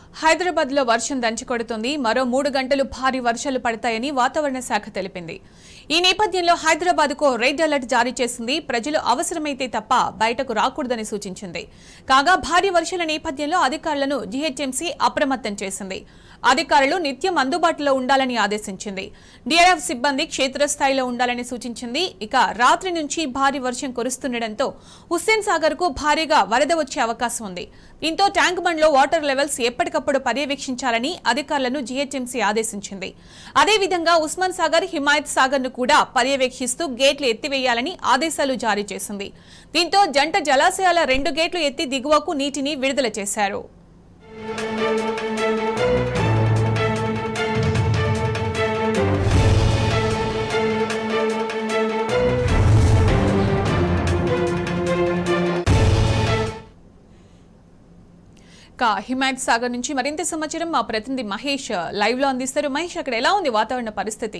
హైదరాబాద్ లో వర్షం దంచుకొడుతుంది మరో మూడు గంటలు భారీ వర్షాలు పడతాయని వాతావరణ శాఖ తెలిపింది ఈ నేపథ్యంలో హైదరాబాద్ కు రెడ్ అలర్ట్ జారీ చేసింది ప్రజలు అవసరమైతే తప్ప బయటకు రాకూడదని సూచించింది కాగా భారీ వర్షాల నేపథ్యంలో అధికారులను జీహెచ్ఎంసీ అప్రమత్తం చేసింది అధికారులు నిత్యం అందుబాటులో ఉండాలని ఆదేశించింది డీఆర్ఎఫ్ సిబ్బంది క్షేత్రస్థాయిలో ఉండాలని సూచించింది ఇక రాత్రి నుంచి భారీ వర్షం కురుస్తుండటంతో హుస్సేన్ సాగర్ కు భారీగా వరద వచ్చే అవకాశం ఉంది దీంతో ట్యాంక్ బండ్లో వాటర్ లెవెల్స్ ఎప్పటికప్పుడు పర్యవేక్షించాలని అధికారులను జీహెచ్ఎంసీ ఆదేశించింది అదేవిధంగా ఉస్మాన్ సాగర్ హిమాయత్ సాగర్ ను కూడా పర్యవేక్షిస్తూ గేట్లు ఎత్తివేయాలని ఆదేశాలు జారీ చేసింది దీంతో జంట జలాశయాల రెండు గేట్లు ఎత్తి దిగువకు నీటిని విడుదల చేశారు ఇక హిమాయత్ సాగర్ నుంచి మరింత సమాచారం మా ప్రతినిధి మహేష్ లైవ్ లో అందిస్తారు మహేష్ అక్కడ ఎలా ఉంది వాతావరణ పరిస్థితి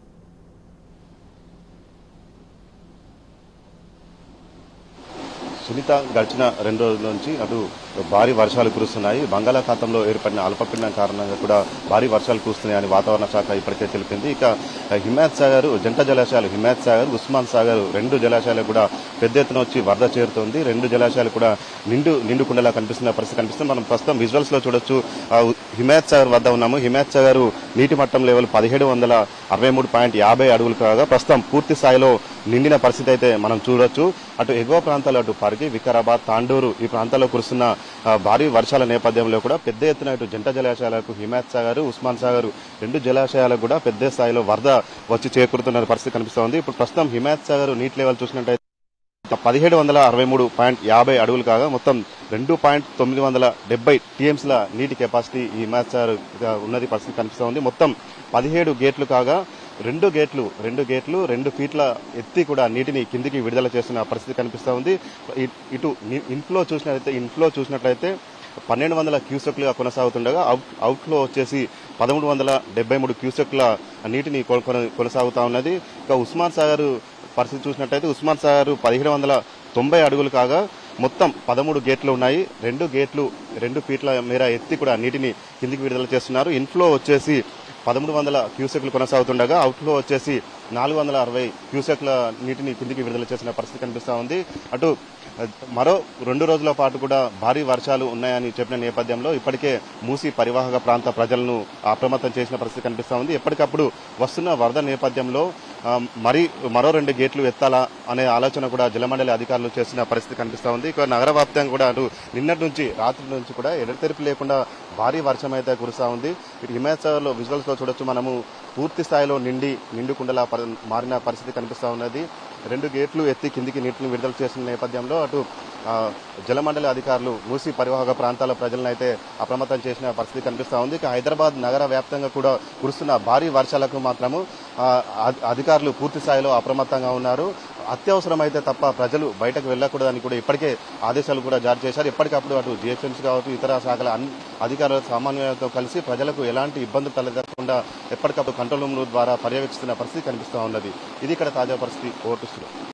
సునీత గడిచిన రెండు రోజుల నుంచి అటు భారీ వర్షాలు కురుస్తున్నాయి బంగాళాఖాతంలో ఏర్పడిన అల్పపీడనం కారణంగా కూడా భారీ వర్షాలు కురుస్తున్నాయని వాతావరణ శాఖ ఇప్పటికే తెలిపింది ఇక హిమాయత్ సాగర్ జంట జలాశయాలు హిమాయత్ సాగర్ ఉస్మాన్ సాగర్ రెండు జలాశయాలు కూడా పెద్ద ఎత్తున వచ్చి వరద చేరుతోంది రెండు జలాశయాలు కూడా నిండు నిండు కుండలా కనిపిస్తున్న పరిస్థితి కనిపిస్తుంది మనం ప్రస్తుతం విజువల్స్ లో చూడొచ్చు ఆ, హిమాయత్ సాగర్ వద్ద ఉన్నాము హిమాయత్ సాగర్ నీటి మట్టం లెవెల్ పదిహేడు వందల అరవై మూడు పాయింట్ యాభై అడుగులు కాగా ప్రస్తుతం పూర్తి స్థాయిలో నిండిన పరిస్థితి అయితే మనం చూడొచ్చు అటు ఎగువ ప్రాంతాలు అటు పరిగి వికారాబాద్ తాండూరు ఈ ప్రాంతాల్లో కురుస్తున్న ఆ, భారీ వర్షాల నేపథ్యంలో కూడా పెద్ద ఎత్తున ఇటు జంట జలాశయాలకు హిమాయత్ సాగర్ ఉస్మాన్ సాగర్ రెండు జలాశయాలకు కూడా పెద్ద స్థాయిలో వరద వచ్చి చేకూరుతున్న పరిస్థితి కనిపిస్తోంది ఇప్పుడు ప్రస్తుతం హిమాయత్ సాగర్ నీటి లెవెల్ చూసినట్టయితే పదిహేడు వందల అరవై మూడు పాయింట్ యాభై అడుగులు కాగా మొత్తం రెండు పాయింట్ తొమ్మిది వందల డెబ్బై టీఎంస్ల నీటి కెపాసిటీ ఈ మ్యాచ్ ఉన్నది పరిస్థితి కనిపిస్తోంది మొత్తం పదిహేడు గేట్లు కాగా రెండు గేట్లు రెండు గేట్లు రెండు ఫీట్ల ఎత్తి కూడా నీటిని కిందికి విడుదల చేస్తున్న పరిస్థితి కనిపిస్తూ ఉంది ఇ- ఇటు ని- ఇన్ఫ్లో చూసినట్లయితే ఇన్ఫ్లో చూసినట్లయితే పన్నెండు వందల క్యూసెక్లుగా కొనసాగుతుండగా అవుట్ అవుట్లో వచ్చేసి పదమూడు వందల డెబ్బై మూడు క్యూసెక్ల నీటిని కొ- కొన- కొనసాగుతా ఉన్నది ఇక ఉస్మాన్ సాగర్ పరిస్థితి చూసినట్టయితే ఉస్మాన్ సాగర్ పదిహేడు వందల తొంభై అడుగులు కాగా మొత్తం పదమూడు గేట్లు ఉన్నాయి రెండు గేట్లు రెండు ఫీట్ల మేర ఎత్తి కూడా నీటిని కిందికి విడుదల చేస్తున్నారు ఇన్ఫ్లో వచ్చేసి పదమూడు వందల క్యూసెక్లు కొనసాగుతుండగా అవుట్లో వచ్చేసి నాలుగు వందల అరవై క్యూసెక్ల నీటిని కిందికి విడుదల చేసిన పరిస్థితి కనిపిస్తా ఉంది అటు అ, మరో రెండు రోజుల పాటు కూడా భారీ వర్షాలు ఉన్నాయని చెప్పిన నేపథ్యంలో ఇప్పటికే మూసి పరివాహక ప్రాంత ప్రజలను అప్రమత్తం చేసిన పరిస్థితి కనిపిస్తా ఉంది ఎప్పటికప్పుడు వస్తున్న వరద నేపథ్యంలో ఆ, మరి మరో రెండు గేట్లు ఎత్తాలా అనే ఆలోచన కూడా జలమండలి అధికారులు చేసిన పరిస్థితి కనిపిస్తా ఉంది ఇక నగర వ్యాప్తంగా కూడా అటు నిన్నటి నుంచి రాత్రి నుంచి కూడా ఎడతెరిపి లేకుండా భారీ వర్షం అయితే కురుస్తా ఉంది ఇటు హిమాచల్ లో విజువల్స్ లో చూడొచ్చు మనము పూర్తి స్థాయిలో నిండి నిండుకుండలా పరి- మారిన పరిస్థితి కనిపిస్తా ఉన్నది రెండు గేట్లు ఎత్తి కిందికి నీటిని విడుదల చేసిన నేపథ్యంలో అటు ఆ, జలమండలి అధికారులు మూసి పరివాహక ప్రాంతాల ప్రజలను అయితే అప్రమత్తం చేసిన పరిస్థితి కనిపిస్తా ఉంది ఇక హైదరాబాద్ నగర వ్యాప్తంగా కూడా కురుస్తున్న భారీ వర్షాలకు మాత్రము ఆ, అధి- అధికారులు పూర్తి స్థాయిలో అప్రమత్తంగా ఉన్నారు అత్యవసరమైతే తప్ప ప్రజలు బయటకు వెళ్ళకూడదని కూడా ఇప్పటికే ఆదేశాలు కూడా జారీ చేశారు ఎప్పటికప్పుడు అటు జిహెచ్ఎంసీ కావచ్చు ఇతర శాఖల అన్ని అధికారుల సమన్వయంతో కలిసి ప్రజలకు ఎలాంటి ఇబ్బందులు తలెత్తకుండా ఎప్పటికప్పుడు కంట్రోల్ రూమ్ ద్వారా పర్యవేక్షిస్తున్న పరిస్థితి కనిపిస్తా ఉన్నది ఇది ఇక్కడ తాజా పరిస్థితి ఓటు